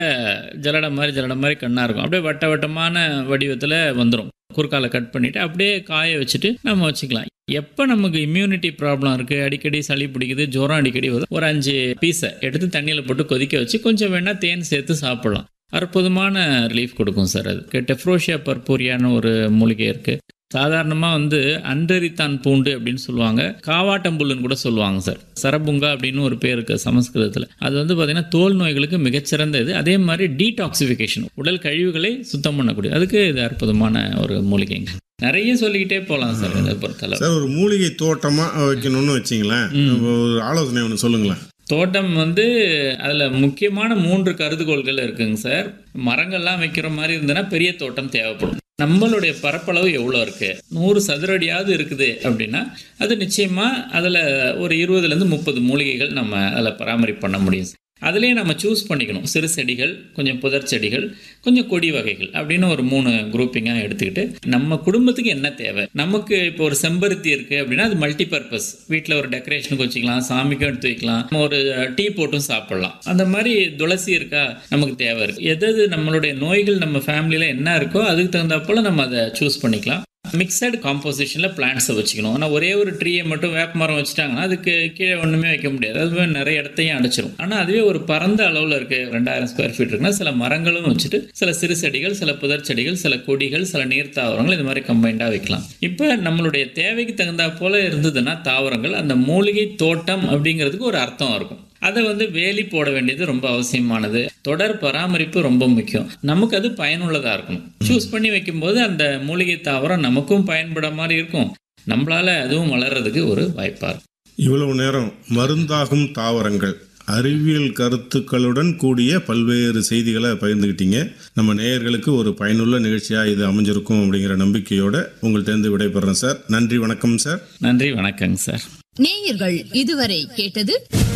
ஜலடம் மாதிரி ஜலடம் மாதிரி கண்ணாக இருக்கும் அப்படியே வட்ட வட்டமான வடிவத்தில் வந்துடும் குறுக்கால கட் பண்ணிவிட்டு அப்படியே காய வச்சுட்டு நம்ம வச்சுக்கலாம் எப்போ நமக்கு இம்யூனிட்டி ப்ராப்ளம் இருக்குது அடிக்கடி சளி பிடிக்குது ஜுரம் அடிக்கடி வரும் ஒரு அஞ்சு பீஸை எடுத்து தண்ணியில் போட்டு கொதிக்க வச்சு கொஞ்சம் வேணால் தேன் சேர்த்து சாப்பிட்லாம் அற்புதமான ரிலீஃப் கொடுக்கும் சார் அது டெஃப்ரோஷியா பர்பூரியான்னு ஒரு மூலிகை இருக்குது சாதாரணமாக வந்து அண்டரித்தான் பூண்டு அப்படின்னு சொல்லுவாங்க காவாட்டம்புல்லுன்னு கூட சொல்லுவாங்க சார் சரபுங்கா அப்படின்னு ஒரு பேர் இருக்குது சமஸ்கிருதத்தில் அது வந்து பார்த்திங்கன்னா தோல் நோய்களுக்கு மிகச்சிறந்த இது அதே மாதிரி டீடாக்சிஃபிகேஷன் உடல் கழிவுகளை சுத்தம் பண்ணக்கூடிய அதுக்கு இது அற்புதமான ஒரு மூலிகைங்க நிறைய சொல்லிக்கிட்டே போகலாம் சார் இதை பொறுத்தளவு சார் ஒரு மூலிகை தோட்டமா வைக்கணும்னு வச்சிங்களேன் ஒரு ஆலோசனை ஒன்று சொல்லுங்களேன் தோட்டம் வந்து அதில் முக்கியமான மூன்று கருதுகோள்கள் இருக்குங்க சார் மரங்கள்லாம் வைக்கிற மாதிரி இருந்ததுன்னா பெரிய தோட்டம் தேவைப்படும் நம்மளுடைய பரப்பளவு எவ்வளோ இருக்குது நூறு சதுரடியாவது இருக்குது அப்படின்னா அது நிச்சயமாக அதில் ஒரு இருபதுலேருந்து முப்பது மூலிகைகள் நம்ம அதில் பராமரிப்பு பண்ண முடியும் அதுலேயே நம்ம சூஸ் பண்ணிக்கணும் சிறு செடிகள் கொஞ்சம் புதர் செடிகள் கொஞ்சம் கொடி வகைகள் அப்படின்னு ஒரு மூணு குரூப்பிங்காக எடுத்துக்கிட்டு நம்ம குடும்பத்துக்கு என்ன தேவை நமக்கு இப்போ ஒரு செம்பருத்தி இருக்குது அப்படின்னா அது மல்டி பர்பஸ் வீட்டில் ஒரு டெக்கரேஷனுக்கு வச்சுக்கலாம் சாமிக்கும் எடுத்து வைக்கலாம் நம்ம ஒரு டீ போட்டும் சாப்பிடலாம் அந்த மாதிரி துளசி இருக்கா நமக்கு தேவை இருக்குது எது எது நம்மளுடைய நோய்கள் நம்ம ஃபேமிலியில் என்ன இருக்கோ அதுக்கு தகுந்த போல் நம்ம அதை சூஸ் பண்ணிக்கலாம் மிக்சடு காம்போசிஷனில் பிளான்ட்ஸை வச்சுக்கணும் ஆனால் ஒரே ஒரு ட்ரீயை மட்டும் வேப்ப மரம் வச்சுட்டாங்கன்னா அதுக்கு கீழே ஒன்றுமே வைக்க முடியாது அதுவே நிறைய இடத்தையும் அடைச்சிரும் ஆனால் அதுவே ஒரு பரந்த அளவில் இருக்கு ரெண்டாயிரம் ஸ்கொயர் ஃபீட் இருக்குன்னா சில மரங்களும் வச்சுட்டு சில சிறு செடிகள் சில புதர் செடிகள் சில கொடிகள் சில நீர் தாவரங்கள் இது மாதிரி கம்பைண்டாக வைக்கலாம் இப்போ நம்மளுடைய தேவைக்கு தகுந்தா போல இருந்ததுன்னா தாவரங்கள் அந்த மூலிகை தோட்டம் அப்படிங்கிறதுக்கு ஒரு அர்த்தம் இருக்கும் அதை வந்து வேலி போட வேண்டியது ரொம்ப அவசியமானது தொடர் பராமரிப்பு ரொம்ப முக்கியம் நமக்கு அது பயனுள்ளதாக இருக்கணும் சூஸ் பண்ணி வைக்கும்போது அந்த மூலிகை தாவரம் நமக்கும் பயன்பட மாதிரி இருக்கும் நம்மளால அதுவும் வளர்றதுக்கு ஒரு வாய்ப்பாக இருக்கும் இவ்வளவு நேரம் மருந்தாகும் தாவரங்கள் அறிவியல் கருத்துக்களுடன் கூடிய பல்வேறு செய்திகளை பகிர்ந்துக்கிட்டீங்க நம்ம நேயர்களுக்கு ஒரு பயனுள்ள நிகழ்ச்சியாக இது அமைஞ்சிருக்கும் அப்படிங்கிற நம்பிக்கையோட உங்கள்கிட்ட விடைபெறேன் சார் நன்றி வணக்கம் சார் நன்றி வணக்கங்க சார் நேயர்கள் இதுவரை கேட்டது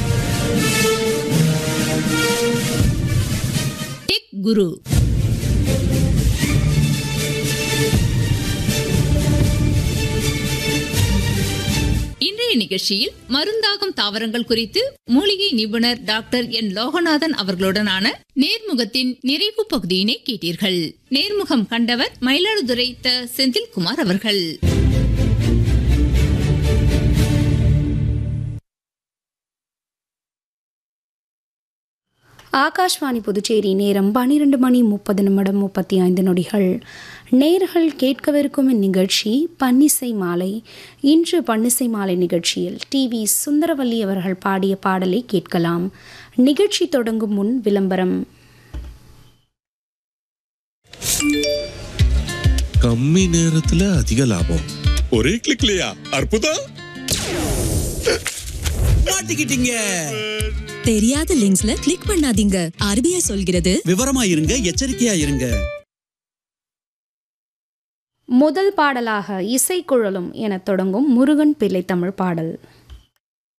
டெக் குரு இன்றைய நிகழ்ச்சியில் மருந்தாகும் தாவரங்கள் குறித்து மூலிகை நிபுணர் டாக்டர் என் லோகநாதன் அவர்களுடனான நேர்முகத்தின் நிறைவு பகுதியினை கேட்டீர்கள் நேர்முகம் கண்டவர் மயிலாடுதுறை த செந்தில்குமார் அவர்கள் ஆகாஷ்வாணி புதுச்சேரி நேரம் பன்னிரெண்டு மணி முப்பது நிமிடம் முப்பத்தி ஐந்து நொடிகள் நேர்கள் கேட்கவிருக்கும் இந்நிகழ்ச்சி பன்னிசை மாலை இன்று பன்னிசை மாலை நிகழ்ச்சியில் டி வி சுந்தரவல்லி அவர்கள் பாடிய பாடலை கேட்கலாம் நிகழ்ச்சி தொடங்கும் முன் விளம்பரம் கம்மி நேரத்துல அதிக லாபம் ஒரே கிளிக்லயா அற்புதம் மாட்டிக்கிட்டீங்க தெரியாத லிங்க்ஸ்ல கிளிக் பண்ணாதீங்க ஆர்பிஐ சொல்கிறது விவரமா இருங்க எச்சரிக்கையா இருங்க முதல் பாடலாக இசைக்குழலும் என தொடங்கும் முருகன் பிள்ளை தமிழ் பாடல்